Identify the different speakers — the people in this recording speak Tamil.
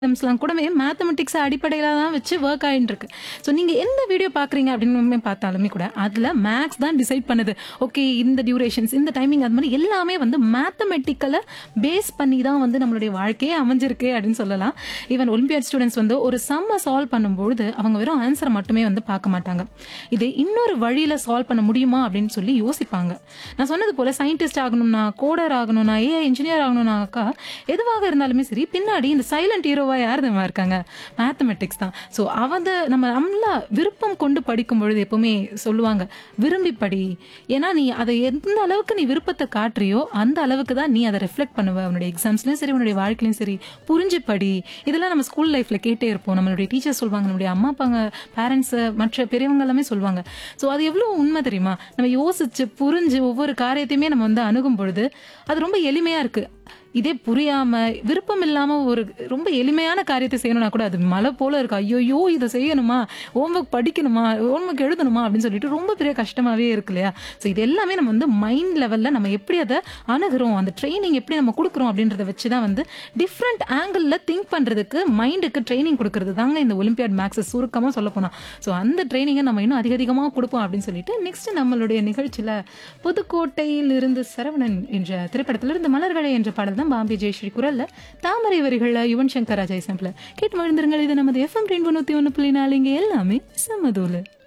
Speaker 1: எக்ஸாம்ஸ்லாம் கூடவே மேத்தமெட்டிக்ஸ் அடிப்படையில தான் வச்சு ஒர்க் ஆயிட்டு இருக்கு ஸோ நீங்க எந்த வீடியோ பாக்குறீங்க அப்படின்னு பார்த்தாலுமே கூட அதுல மேக்ஸ் தான் டிசைட் பண்ணுது ஓகே இந்த டியூரேஷன்ஸ் இந்த டைமிங் அது மாதிரி எல்லாமே வந்து மேத்தமெட்டிக்கலை பேஸ் பண்ணி தான் வந்து நம்மளுடைய வாழ்க்கையே அமைஞ்சிருக்கு அப்படின்னு சொல்லலாம் ஈவன் ஒலிம்பியாட் ஸ்டூடெண்ட்ஸ் வந்து ஒரு சம்ம சால்வ் பண்ணும்பொழுது அவங்க வெறும் ஆன்சரை மட்டுமே வந்து பார்க்க மாட்டாங்க இது இன்னொரு வழியில சால்வ் பண்ண முடியுமா அப்படின்னு சொல்லி யோசிப்பாங்க நான் சொன்னது போல சயின்டிஸ்ட் ஆகணும்னா கோடர் ஆகணும்னா ஏஐ இன்ஜினியர் ஆகணும்னாக்கா எதுவாக இருந்தாலுமே சரி பின்னாடி இந்த சைலண்ட் ஹீரோவா யார் தெரியுமா இருக்காங்க மேத்தமெட்டிக்ஸ் தான் ஸோ அவத நம்ம நம்மளா விருப்பம் கொண்டு படிக்கும் பொழுது எப்பவுமே சொல்லுவாங்க விரும்பி படி ஏன்னா நீ அதை எந்த அளவுக்கு நீ விருப்பத்தை காட்டுறியோ அந்த அளவுக்கு தான் நீ அதை ரெஃப்ளெக்ட் பண்ணுவ உன்னுடைய எக்ஸாம்ஸ்லயும் சரி உன்னுடைய வாழ்க்கையிலும் சரி புரிஞ்சு படி இதெல்லாம் நம்ம ஸ்கூல் லைஃப்ல கேட்டே இருப்போம் நம்மளுடைய டீச்சர்ஸ் சொல்லுவாங்க நம்மளுடைய அம்மா அப்பாங்க பேரண்ட்ஸ் மற்ற பெரியவங்க எல்லாமே சொல்லுவாங்க ஸோ அது எவ்வளவு உண்மை தெரியுமா நம்ம யோசிச்சு புரிஞ்சு ஒவ்வொரு காரியத்தையுமே நம்ம வந்து அணுகும் பொழுது அது ரொம்ப எளிமையா இருக்கு இதே புரியாம விருப்பம் இல்லாம ஒரு ரொம்ப எளிமையான காரியத்தை செய்யணும்னா கூட அது மலை போல இருக்கு ஐயோயோ இதை செய்யணுமா ஹோம்ஒர்க் படிக்கணுமா ஹோம்ஒர்க் எழுதணுமா அப்படின்னு சொல்லிட்டு ரொம்ப பெரிய கஷ்டமாவே இருக்கு இல்லையா ஸோ இது எல்லாமே நம்ம வந்து மைண்ட் லெவல்ல நம்ம எப்படி அதை அணுகிறோம் அந்த ட்ரைனிங் எப்படி நம்ம கொடுக்குறோம் அப்படின்றத வச்சு தான் வந்து டிஃப்ரெண்ட் ஆங்கிள் திங்க் பண்றதுக்கு மைண்டுக்கு ட்ரைனிங் கொடுக்கறது தாங்க இந்த ஒலிம்பியாட் மேக்ஸஸ் சுருக்கமாக சொல்ல போனா ஸோ அந்த ட்ரைனிங்கை நம்ம இன்னும் அதிக அதிகமாக கொடுப்போம் அப்படின்னு சொல்லிட்டு நெக்ஸ்ட் நம்மளுடைய நிகழ்ச்சியில புதுக்கோட்டையில் இருந்து சரவணன் என்ற திரைப்படத்திலிருந்து மலர்களை என்ற பாடல் தான் பாம்பே ஜெயஸ்ரீ குரல்ல தாமரை வரிகள்ல யுவன் சங்கர் ராஜா சாம்பிள் கேட்டு மகிழ்ந்திருங்கள் இது நமது எஃப்எம் ரெண்டு நூத்தி ஒன்று புள்ளி நாலு இங்கே எல்லாமே சமதூலு